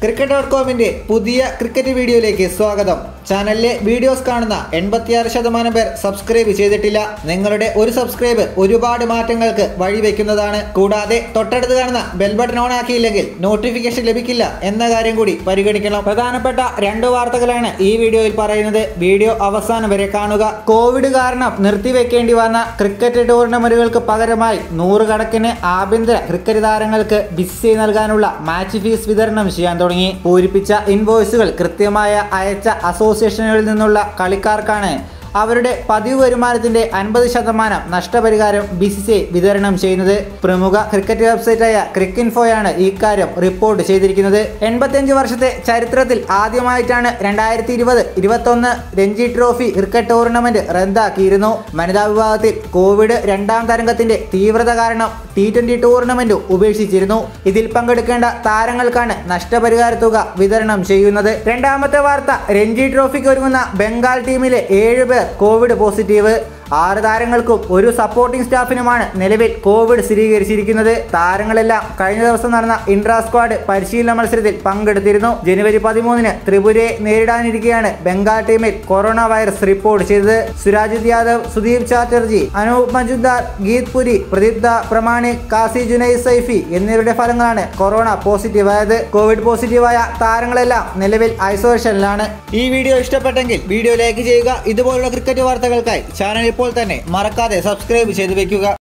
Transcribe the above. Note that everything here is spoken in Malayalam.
ക്രിക്കറ്റ് ഡോട്ട് കോമിന്റെ പുതിയ ക്രിക്കറ്റ് വീഡിയോയിലേക്ക് സ്വാഗതം ചാനലിലെ വീഡിയോസ് കാണുന്ന എൺപത്തിയാറ് ശതമാനം പേർ സബ്സ്ക്രൈബ് ചെയ്തിട്ടില്ല നിങ്ങളുടെ ഒരു സബ്സ്ക്രൈബ് ഒരുപാട് മാറ്റങ്ങൾക്ക് വഴിവെക്കുന്നതാണ് കൂടാതെ തൊട്ടടുത്ത് കാണുന്ന ബെൽ ബട്ടൺ ഓൺ ആക്കിയില്ലെങ്കിൽ നോട്ടിഫിക്കേഷൻ ലഭിക്കില്ല എന്ന കാര്യം കൂടി പരിഗണിക്കണം പ്രധാനപ്പെട്ട രണ്ട് വാർത്തകളാണ് ഈ വീഡിയോയിൽ പറയുന്നത് വീഡിയോ അവസാനം വരെ കാണുക കോവിഡ് കാരണം നിർത്തിവെക്കേണ്ടി വന്ന ക്രിക്കറ്റ് ടൂർണമെന്റുകൾക്ക് പകരമായി നൂറുകണക്കിന് ആഭ്യന്തര ക്രിക്കറ്റ് താരങ്ങൾക്ക് ബിസി നൽകാനുള്ള മാച്ച് ഫീസ് വിതരണം ചെയ്യാൻ തുടങ്ങി പൂരിപ്പിച്ച ഇൻവോയ്സുകൾ കൃത്യമായ അയച്ച അസോസിയേഷനുകളിൽ നിന്നുള്ള കളിക്കാർക്കാണ് അവരുടെ പതിവ് വരുമാനത്തിന്റെ അൻപത് ശതമാനം നഷ്ടപരിഹാരം ബി സി സി ഐ വിതരണം ചെയ്യുന്നത് പ്രമുഖ ക്രിക്കറ്റ് വെബ്സൈറ്റായ ക്രിക്കിൻഫോയാണ് ഇക്കാര്യം റിപ്പോർട്ട് ചെയ്തിരിക്കുന്നത് എൺപത്തിയഞ്ച് വർഷത്തെ ചരിത്രത്തിൽ ആദ്യമായിട്ടാണ് രണ്ടായിരത്തി ഇരുപത് ഇരുപത്തൊന്ന് രഞ്ജി ട്രോഫി ക്രിക്കറ്റ് ടൂർണമെന്റ് റദ്ദാക്കിയിരുന്നു വനിതാ വിഭാഗത്തിൽ കോവിഡ് രണ്ടാം തരംഗത്തിന്റെ തീവ്രത കാരണം ടി ട്വന്റി ടൂർണമെന്റ് ഉപേക്ഷിച്ചിരുന്നു ഇതിൽ പങ്കെടുക്കേണ്ട താരങ്ങൾക്കാണ് നഷ്ടപരിഹാര തുക വിതരണം ചെയ്യുന്നത് രണ്ടാമത്തെ വാർത്ത രഞ്ജി ട്രോഫിക്ക് ഒരുങ്ങുന്ന ബംഗാൾ ടീമിലെ ഏഴ് പേർ കോവിഡ് പോസിറ്റീവ് ആറ് താരങ്ങൾക്കും ഒരു സപ്പോർട്ടിംഗ് സ്റ്റാഫിനുമാണ് നിലവിൽ കോവിഡ് സ്ഥിരീകരിച്ചിരിക്കുന്നത് താരങ്ങളെല്ലാം കഴിഞ്ഞ ദിവസം നടന്ന ഇൻട്രാ സ്ക്വാഡ് പരിശീലന മത്സരത്തിൽ പങ്കെടുത്തിരുന്നു ജനുവരി പതിമൂന്നിന് ത്രിപുരയെ നേരിടാനിരിക്കെയാണ് ബംഗാൾ ടീമിൽ കൊറോണ വൈറസ് റിപ്പോർട്ട് ചെയ്തത് സുരാജിത് യാദവ് സുദീപ് ചാറ്റർജി അനൂപ് മജുദ്ദാർ ഗീത് പുരി പ്രദീപ് ദ പ്രമാണിക് കാസി ജുനൈദ് സൈഫി എന്നിവരുടെ ഫലങ്ങളാണ് കൊറോണ പോസിറ്റീവായത് കോവിഡ് പോസിറ്റീവായ താരങ്ങളെല്ലാം നിലവിൽ ഐസൊലേഷനിലാണ് ഈ വീഡിയോ ഇഷ്ടപ്പെട്ടെങ്കിൽ വീഡിയോ ലൈക്ക് ചെയ്യുക ഇതുപോലുള്ള ക്രിക്കറ്റ് വാർത്തകൾക്കായി ചാനൽ ഇപ്പോൾ തന്നെ മറക്കാതെ സബ്സ്ക്രൈബ് ചെയ്തു വെക്കുക